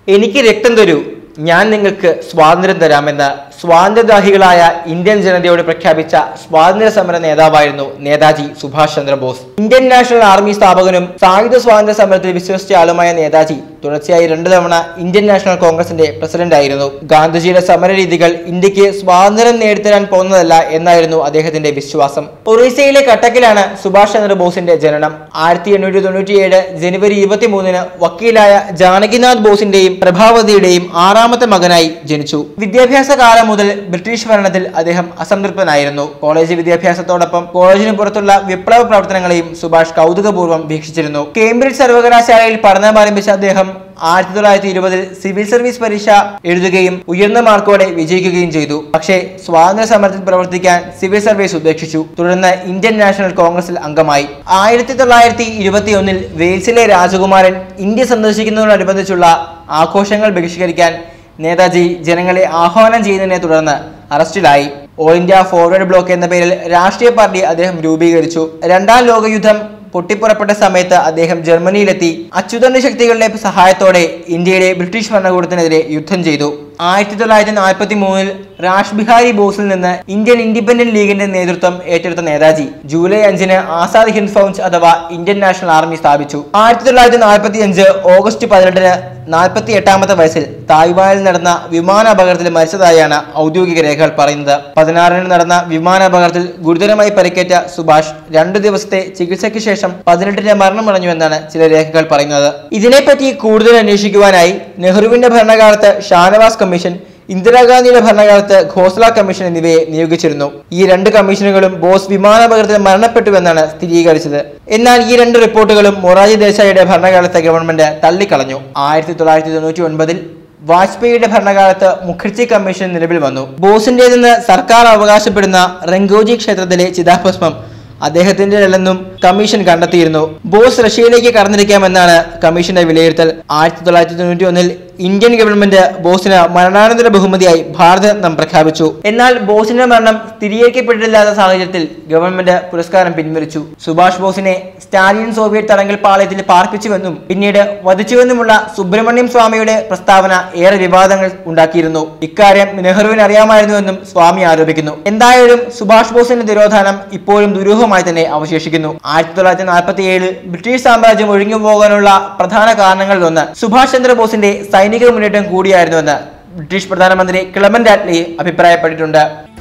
എനിക്ക് രക്തം തരൂ ഞാൻ നിങ്ങൾക്ക് സ്വാതന്ത്ര്യം തരാമെന്ന് സ്വാതന്ത്ര്യദാഹികളായ ഇന്ത്യൻ ജനതയോട് പ്രഖ്യാപിച്ച സ്വാതന്ത്ര്യ സമര നേതാവായിരുന്നു Netaji Subhash Chandrabose Indian National Army സ്ഥാപകനും സായുധ സ്വാതന്ത്ര്യ സമരത്തിൽ വിശ്വസിച്ച ആളുമായ നേതാജി തുടർച്ചയായി രണ്ടു തവണ ഇന്ത്യൻ നാഷണൽ കോൺഗ്രസിന്റെ പ്രസിഡന്റ് ആയിരുന്നു ഗാന്ധിജിയുടെ സമരരീതികൾ ഇന്ത്യക്ക് സ്വാതന്ത്ര്യം നേടിത്തരാൻ പോകുന്നതല്ല എന്നായിരുന്നു അദ്ദേഹത്തിന്റെ വിശ്വാസം ഒറീസയിലെ കട്ടക്കിലാണ് സുഭാഷ് ചന്ദ്രബോസിന്റെ ജനനം ആയിരത്തി എണ്ണൂറ്റി തൊണ്ണൂറ്റിയേഴ് ജനുവരി ഇരുപത്തിമൂന്നിന് വക്കീലായ ജാനകിനാഥ് ബോസിന്റെയും പ്രഭാവതിയുടെയും ആറാമത്തെ മകനായി ജനിച്ചു വിദ്യാഭ്യാസ കാലം മുതൽ ബ്രിട്ടീഷ് ഭരണത്തിൽ അദ്ദേഹം അസംതൃപ്തനായിരുന്നു കോളേജ് വിദ്യാഭ്യാസത്തോടൊപ്പം കോളേജിന് പുറത്തുള്ള വിപ്ലവ പ്രവർത്തനങ്ങളെയും സുഭാഷ് കൗതുകപൂർവ്വം വീക്ഷിച്ചിരുന്നു കേംബ്രിഡ്ജ് സർവകലാശാലയിൽ പഠനം ആരംഭിച്ച അദ്ദേഹം ആയിരത്തി തൊള്ളായിരത്തി ഇരുപതിൽ സിവിൽ സർവീസ് പരീക്ഷ എഴുതുകയും ഉയർന്ന മാർക്കോടെ വിജയിക്കുകയും ചെയ്തു പക്ഷേ സ്വാതന്ത്ര്യ സമരത്തിൽ പ്രവർത്തിക്കാൻ സിവിൽ സർവീസ് ഉപേക്ഷിച്ചു തുടർന്ന് ഇന്ത്യൻ നാഷണൽ കോൺഗ്രസിൽ അംഗമായി ആയിരത്തി തൊള്ളായിരത്തി ഇരുപത്തിയൊന്നിൽ വെയിൽസിലെ രാജകുമാരൻ ഇന്ത്യ സന്ദർശിക്കുന്നതിനോടനുബന്ധിച്ചുള്ള ആഘോഷങ്ങൾ ബഹിഷ്കരിക്കാൻ നേതാജി ജനങ്ങളെ ആഹ്വാനം ചെയ്യുന്നതിനെ തുടർന്ന് അറസ്റ്റിലായി ഓൾ ഇന്ത്യ ഫോർവേഡ് ബ്ലോക്ക് എന്ന പേരിൽ രാഷ്ട്രീയ പാർട്ടി അദ്ദേഹം രൂപീകരിച്ചു രണ്ടാം ലോകയുദ്ധം പൊട്ടിപ്പുറപ്പെട്ട സമയത്ത് അദ്ദേഹം ജർമ്മനിയിലെത്തി അച്യുതന്റെ ശക്തികളുടെ സഹായത്തോടെ ഇന്ത്യയിലെ ബ്രിട്ടീഷ് ഭരണകൂടത്തിനെതിരെ യുദ്ധം ചെയ്തു ആയിരത്തി തൊള്ളായിരത്തി നാൽപ്പത്തി മൂന്നിൽ രാജ് ബിഹാരി ബോസിൽ നിന്ന് ഇന്ത്യൻ ഇൻഡിപെൻഡന്റ് ലീഗിന്റെ നേതൃത്വം ഏറ്റെടുത്ത നേതാജി ജൂലൈ അഞ്ചിന് ആസാദ് ഹിന്ദ് ഫൗജ് അഥവാ ഇന്ത്യൻ നാഷണൽ ആർമി സ്ഥാപിച്ചു ആയിരത്തി തൊള്ളായിരത്തി നാൽപ്പത്തി അഞ്ച് ഓഗസ്റ്റ് പതിനെട്ടിന് നാൽപ്പത്തി എട്ടാമത്തെ വയസ്സിൽ തായ്വാനിൽ നടന്ന വിമാന അപകടത്തിൽ മരിച്ചതായാണ് ഔദ്യോഗിക രേഖകൾ പറയുന്നത് പതിനാറിന് നടന്ന വിമാന അപകടത്തിൽ ഗുരുതരമായി പരിക്കേറ്റ സുഭാഷ് രണ്ടു ദിവസത്തെ ചികിത്സയ്ക്ക് ശേഷം പതിനെട്ടിന് മരണമടഞ്ഞുവെന്നാണ് ചില രേഖകൾ പറയുന്നത് ഇതിനെപ്പറ്റി കൂടുതൽ അന്വേഷിക്കുവാനായി നെഹ്റുവിന്റെ ഭരണകാലത്ത് ഷാനവാസ് കമ്മീഷൻ ഇന്ദിരാഗാന്ധിയുടെ ഭരണകാലത്ത് ഖോസ്ല കമ്മീഷൻ എന്നിവയെ നിയോഗിച്ചിരുന്നു ഈ രണ്ട് കമ്മീഷനുകളും ബോസ് വിമാനാപകടത്തിൽ മരണപ്പെട്ടുവെന്നാണ് സ്ഥിരീകരിച്ചത് എന്നാൽ ഈ രണ്ട് റിപ്പോർട്ടുകളും മൊറാജി ദേശായിയുടെ ഭരണകാലത്തെ ഗവൺമെന്റ് തള്ളിക്കളഞ്ഞു ആയിരത്തി തൊള്ളായിരത്തി തൊണ്ണൂറ്റി ഒൻപതിൽ വാജ്പേയിയുടെ ഭരണകാലത്ത് മുഖർജി കമ്മീഷൻ നിലവിൽ വന്നു ബോസിന്റേതെന്ന് സർക്കാർ അവകാശപ്പെടുന്ന റെങ്കോജി ക്ഷേത്രത്തിലെ ചിതാഭസ്മം അദ്ദേഹത്തിൻ്റെതല്ലെന്നും കമ്മീഷൻ കണ്ടെത്തിയിരുന്നു ബോസ് റഷ്യയിലേക്ക് കടന്നിരിക്കാമെന്നാണ് കമ്മീഷന്റെ വിലയിരുത്തൽ ആയിരത്തി തൊള്ളായിരത്തി തൊണ്ണൂറ്റി ഒന്നിൽ ഇന്ത്യൻ ഗവൺമെന്റ് ബോസിന് മരണാനന്തര ബഹുമതിയായി ഭാരതരത്നം പ്രഖ്യാപിച്ചു എന്നാൽ ബോസിന്റെ മരണം സ്ഥിരീകരിക്കപ്പെട്ടില്ലാത്ത സാഹചര്യത്തിൽ ഗവൺമെന്റ് പുരസ്കാരം പിൻവലിച്ചു സുഭാഷ് ബോസിനെ സ്റ്റാലിയൻ സോവിയറ്റ് തടങ്കൽ പാളയത്തിൽ പാർപ്പിച്ചുവെന്നും പിന്നീട് വധിച്ചുവെന്നുമുള്ള സുബ്രഹ്മണ്യം സ്വാമിയുടെ പ്രസ്താവന ഏറെ വിവാദങ്ങൾ ഉണ്ടാക്കിയിരുന്നു ഇക്കാര്യം നെഹ്റുവിന് അറിയാമായിരുന്നുവെന്നും സ്വാമി ആരോപിക്കുന്നു എന്തായാലും സുഭാഷ് ബോസിന്റെ തിരോധാനം ഇപ്പോഴും ദുരൂഹമായി തന്നെ അവശേഷിക്കുന്നു ആയിരത്തി തൊള്ളായിരത്തി നാൽപ്പത്തി ഏഴിൽ ബ്രിട്ടീഷ് സാമ്രാജ്യം ഒഴിഞ്ഞു പോകാനുള്ള പ്രധാന കാരണങ്ങളിലൊന്ന് സുഭാഷ് ചന്ദ്രബോസിന്റെ സൈനിക മുന്നേറ്റം കൂടിയായിരുന്നുവെന്ന് ബ്രിട്ടീഷ് പ്രധാനമന്ത്രി ക്ലെമന്റ് ആറ്റ്ലി അഭിപ്രായപ്പെട്ടിട്ടുണ്ട്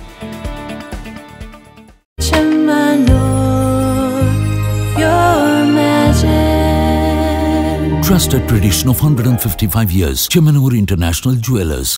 Your magic. Trusted tradition of 155 years. Chemanur International Jewelers.